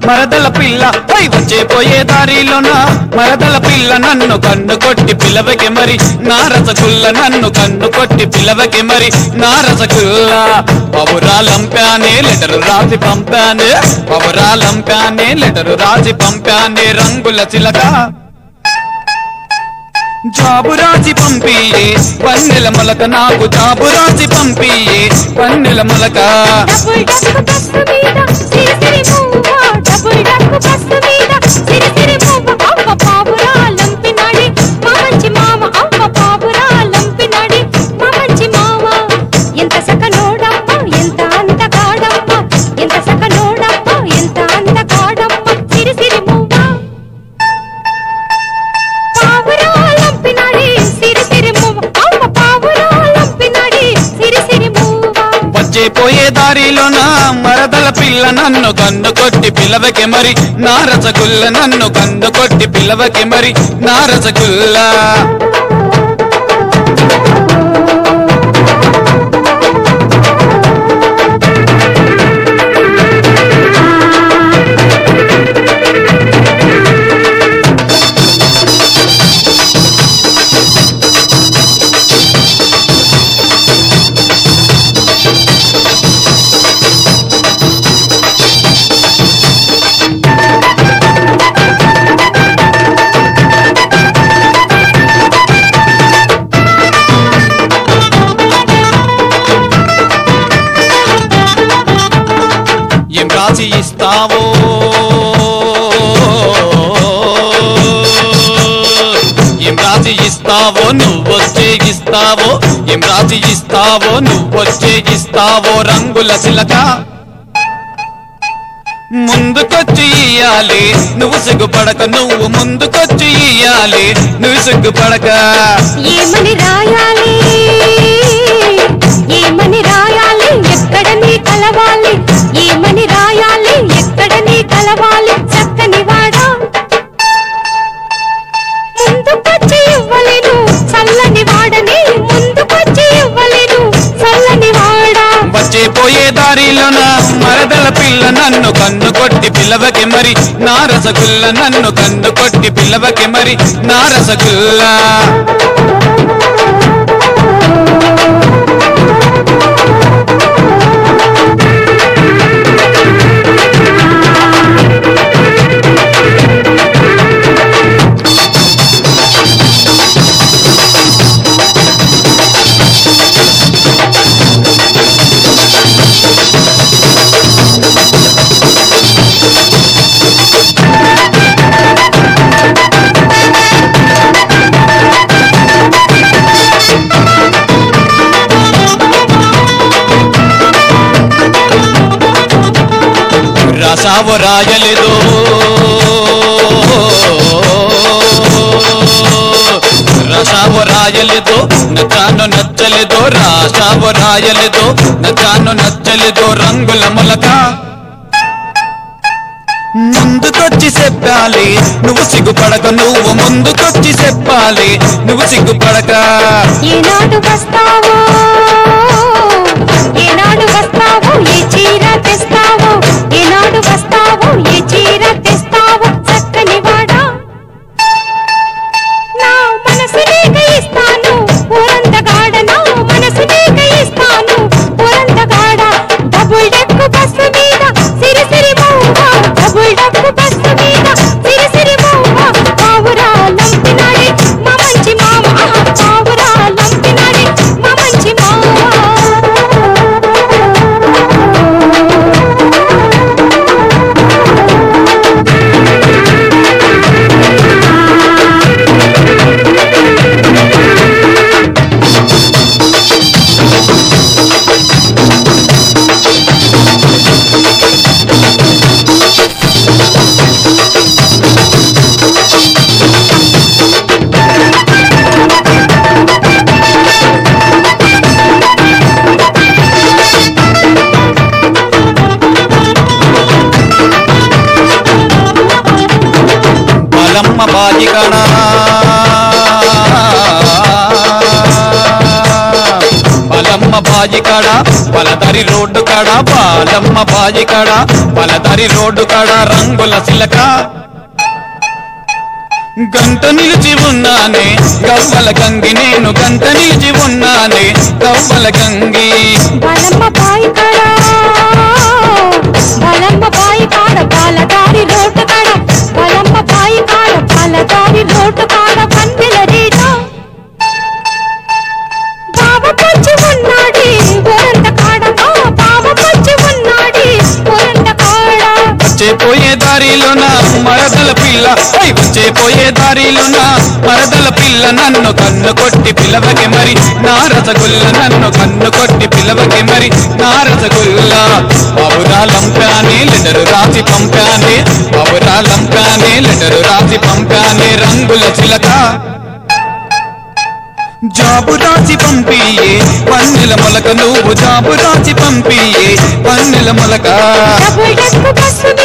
మరదల పిల్ల పై వచ్చే పోయే దారిలోన మరదల పిల్ల నన్ను కన్ను కొట్టి పిలవకి మరి నా రసగుల్ల నన్ను కన్ను కొట్టి పిలవకి మరి నా రసగుల్ల పవురాలంపానే లెటరు రాసి పంపానే పవురాలంపానే లెటరు రాసి పంపానే రంగుల చిలక జాబు రాసి పంపియే పన్నెల మొలక నాకు జాబు రాసి పంపియే పన్నెల మొలక డబుల్ డక్కు బస్సు మీద సిరి సిరి మూవ డబుల్ డక్కు బస్సు మీద సిరి సిరి మూవ అవ్వ పావురా లంపినాడి మా మంచి మామ అవ్వ పావురా లంపినాడి మా మంచి మామ ఎంత సకనోడమ్మ ఎంత అందగాడమ్మ ఎంత సకనోడమ్మ ఎంత అందగాడమ్మ సిరి సిరి మూవ పావురాలంపినాడి సిరి సిరి మూవ అమ్మ పావురాలంపినాడి సిరి సిరి మూవ వచ్చే పోయే దారిలోన మరదల పిల్ల నన్ను కన్ను కొట్టి పిలవకి మరి నా రసగుల్ల నన్ను కన్ను కొట్టి పిలవకి మరి నా రసగుల్ల ఏం రాసి ఇస్తావో ఏం రాసి ఇస్తావో నువ్వొచ్చే ఇస్తావో ఏం రాసి ఇస్తావో నువ్వొచ్చే ఇస్తావో రంగుల చిలక ముందుకొచ్చి ఇయ్యాలి నువ్వు సిగ్గుపడక నువ్వు ముందుకొచ్చి ఇయ్యాలి నువ్వు సిగ్గుపడక ఏమని రాయాలి ఏమని రాయాలి ఎక్కడ నీ కలవాలి ఏమని రాయాలి ఎక్కడ నీ కలవాలి చక్కని వాడా ముందుకొచ్చి ఇవ్వలేను చల్లని వాడని ముందుకొచ్చి ఇవ్వలేను చల్లని వాడా వచ్చే పోయే దారిలోన మరదల పిల్ల నన్ను కన్ను కొట్టి పిల్లవకి మరి నా రసగుల్ల నన్ను కన్ను కొట్టి పిల్లవకి మరి నా రసగుల్ల రాసావు రాయలేదో రసావు రాయలేదో నచ్చాను నచ్చలేదో రాసావు రాయలేదో నచ్చాను నచ్చలేదో రంగుల మొలక ముందుకొచ్చి చెప్పాలి నువ్వు సిగ్గుపడక నువ్వు ముందుకొచ్చి చెప్పాలి నువ్వు సిగ్గుపడక ఏనాడు వస్తావో ఏనాడు వస్తావో ఏ చీర తెస్తావో ఏనాడు వస్తావో ఏ చీర తెస్తావో చక్కని వాడా నా మనసు నీకు ఇస్తాను ఊరంతగాడ నా మనసు నీకు ఇస్తాను ఊరంతగాడ డబుల్ డెక్కు బస్సు మీద సిరి సిరి మూవ డబుల్ డెక్కు బస్సు మీద సిరి సిరి మూవ పావురా లంపినాడి మా మంచి మామ పావురా లంపినాడి మా మంచి మామ బలమ్మ బాజికణ బలమ్మ బాజి కాడ పలదారి రోడ్డు కాడ బాలమ్మ బాజి కాడ పలదారి రోడ్డు కాడ రంగుల సిలక గంట నిలిచి ఉన్నానే గవ్వల గంగి నేను గంట నిలిచి ఉన్నానే గవ్వల గంగి బలమ్మ బాయి కాడ బలమ్మ బాయి కాడ పాలదారి రోడ్డు కాడ బలమ్మ బాయి కాడ పాలదారి రోడ్డు కాడ పందిల రీట బావ పొచ్చి ఉన్నాడి ఊరంత కాడ ఆ బావ పొచ్చి ఉన్నాడి ఊరంత కాడ వచ్చే పోయే దారిలోన మరదల పిల్ల ఓయ్ వచ్చే పోయే దారిలోన మరదల పిల్ల నన్ను కన్ను కొట్టి పిలవకి మరి నా రసగుల్ల నన్ను కన్ను కొట్టి పిలవకి మరి నా రసగుల్ల బాబురాలంపానే లెటరు రాసి పంపానే బాబురాలంపానే లెటరు రాసి పంపానే రంగుల చిలక జాబు రాసి పంపియే పన్నెల మొలక నువ్వు జాబు రాసి పంపియే పన్నెల మొలక డబుల్ డెక్ బస్సు